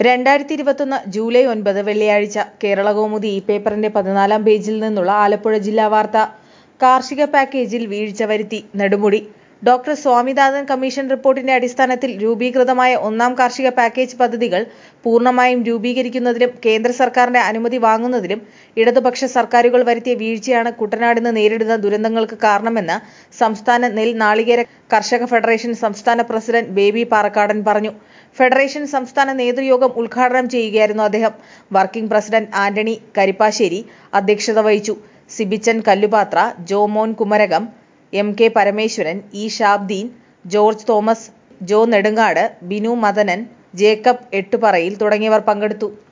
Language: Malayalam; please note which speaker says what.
Speaker 1: രണ്ടായിരത്തി ഇരുപത്തൊന്ന് ജൂലൈ ഒൻപത് വെള്ളിയാഴ്ച കേരളകൗമുദി ഈ പേപ്പറിന്റെ പതിനാലാം പേജിൽ നിന്നുള്ള ആലപ്പുഴ ജില്ലാ വാർത്ത കാർഷിക പാക്കേജിൽ വീഴ്ച വരുത്തി നെടുമുടി ഡോക്ടർ സ്വാമിനാഥൻ കമ്മീഷൻ റിപ്പോർട്ടിന്റെ അടിസ്ഥാനത്തിൽ രൂപീകൃതമായ ഒന്നാം കാർഷിക പാക്കേജ് പദ്ധതികൾ പൂർണ്ണമായും രൂപീകരിക്കുന്നതിലും കേന്ദ്ര സർക്കാരിന്റെ അനുമതി വാങ്ങുന്നതിലും ഇടതുപക്ഷ സർക്കാരുകൾ വരുത്തിയ വീഴ്ചയാണ് കുട്ടനാടിന് നേരിടുന്ന ദുരന്തങ്ങൾക്ക് കാരണമെന്ന് സംസ്ഥാന നെൽ നാളികേര കർഷക ഫെഡറേഷൻ സംസ്ഥാന പ്രസിഡന്റ് ബേബി പാറക്കാടൻ പറഞ്ഞു ഫെഡറേഷൻ സംസ്ഥാന നേതൃയോഗം ഉദ്ഘാടനം ചെയ്യുകയായിരുന്നു അദ്ദേഹം വർക്കിംഗ് പ്രസിഡന്റ് ആന്റണി കരിപ്പാശ്ശേരി അധ്യക്ഷത വഹിച്ചു Sibichan Kallupathra Jomon Kumarakom M K Parameswaran E Shabdeen George Thomas Jo Nedungad Binu Madanan Jacob Ettuparayil തുടങ്ങിയവർ പങ്കെടുത്തു